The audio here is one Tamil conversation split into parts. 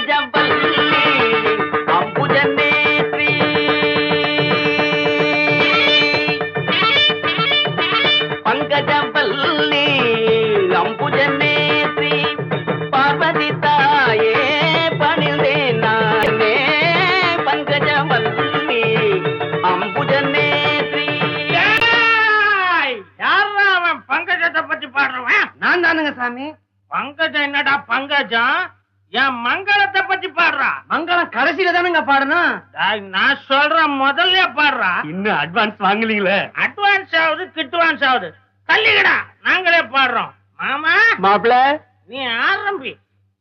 பங்கஜம் பள்ளி அம்புஜ நேத்ரி பங்கஜம் பள்ளி அம்புஜ நேத்ரி பார்வதி தாயே பணிந்தேன் நானே பங்கஜம் பள்ளி அம்புஜ நேத்ரி யாரா அவன் பங்கஜத்தை பத்தி பாடுறவன் நான் தானுங்க சாமி பங்கஜம் என்னடா பங்கஜம் என் மங்களத்தை பத்தி பாடுறா மங்களம் கடைசியில தானுங்க பாடணும் டேய், நான் சொல்றேன் முதல்ல பாடுறா இன்னும் அட்வான்ஸ் வாங்கலீங்களே அட்வான்ஸ் ஆகுது கிட்வான்ஸ் ஆகுது தள்ளிக்கடா நாங்களே பாடுறோம் மாமா மாப்பிள நீ ஆரம்பி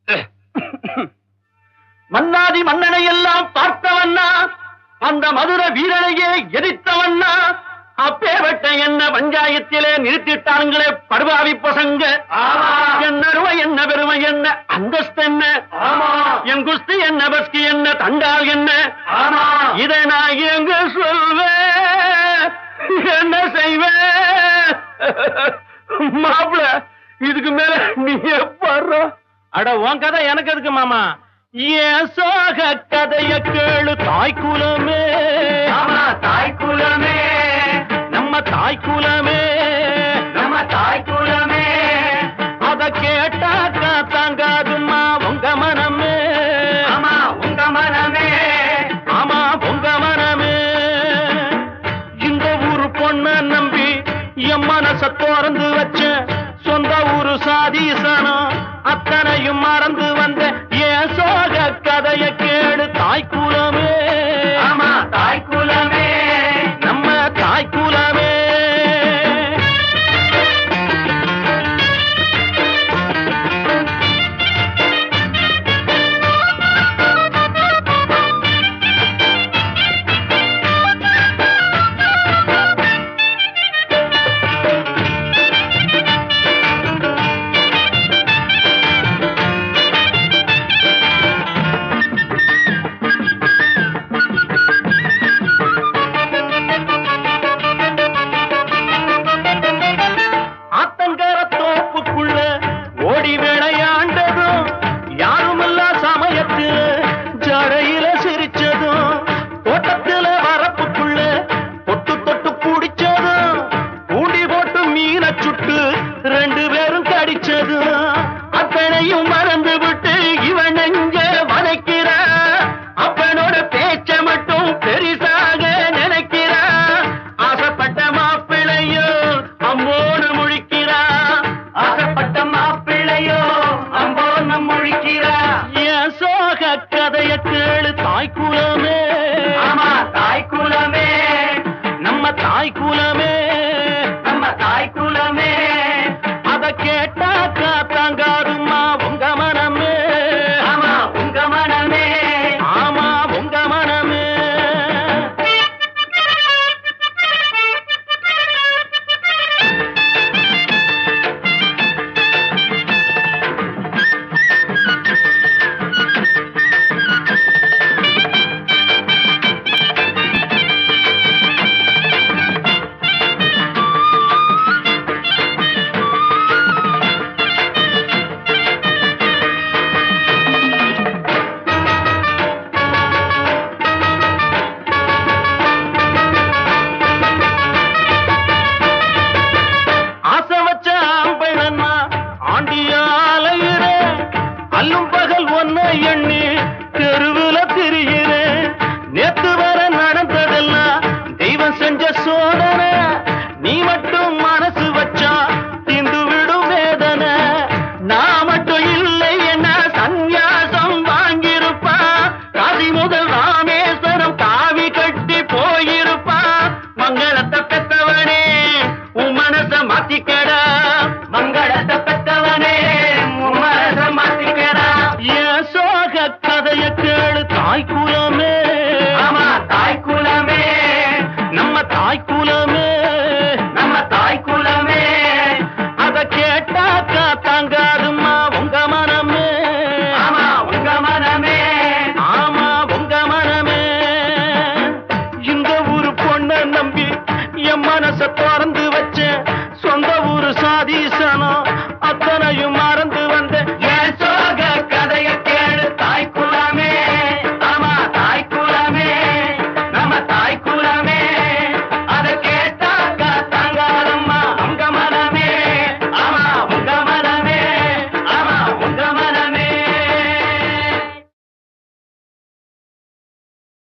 மன்னாதி மன்னனை எல்லாம் பார்த்தவண்ணா அந்த மதுர வீரனையே எதிர்த்தவண்ணா அப்பேவட்ட என்ன பஞ்சாயத்திலே நிறுத்திட்டாங்களே படுபாவி பசங்க என்ன அருமை என்ன பெருமை என்ன அந்தஸ்து என்ன என் குஸ்தி என்ன பஸ்கி என்ன தண்டால் என்ன இதை நான் எங்க சொல்வேன் என்ன செய்வேன் மாப்பிள இதுக்கு மேல நீ பாடுற அட உன் கதை எனக்கு எதுக்கு மாமா ஏன் சோக கதைய கேளு தாய் குலமே தாய் குலமே நம்ம தாய் குலமே நம்ம தாய் குலமே அத கேட்டாக்கா தாங்காதுமா உங்க மனமே ஆமா உங்க மனமே ஆமா உங்க மனமே இந்த ஊரு பொண்ண நம்பி என் மனச திறந்து வச்ச சொந்த ஊரு சாதீசனம் அத்தனையும் மறந்து வந்த ஏன் சோக கதைய கேடு தாய் குலமே ஆமா தாய் குலமே நம்ம தாய் குலமே ஆத்தங்கர தோப்புக்குள்ள ஓடி விளையாண்டதும் யாருமில்ல சமயத்துல ஜடையில சிரிச்சதும் தோட்டத்துல வரப்புக்குள்ள தொட்டு தொட்டு பிடிச்சதும் ஊண்டி போட்டு மீனை சுட்டு ரெண்டு பேரும் கடிச்சதும்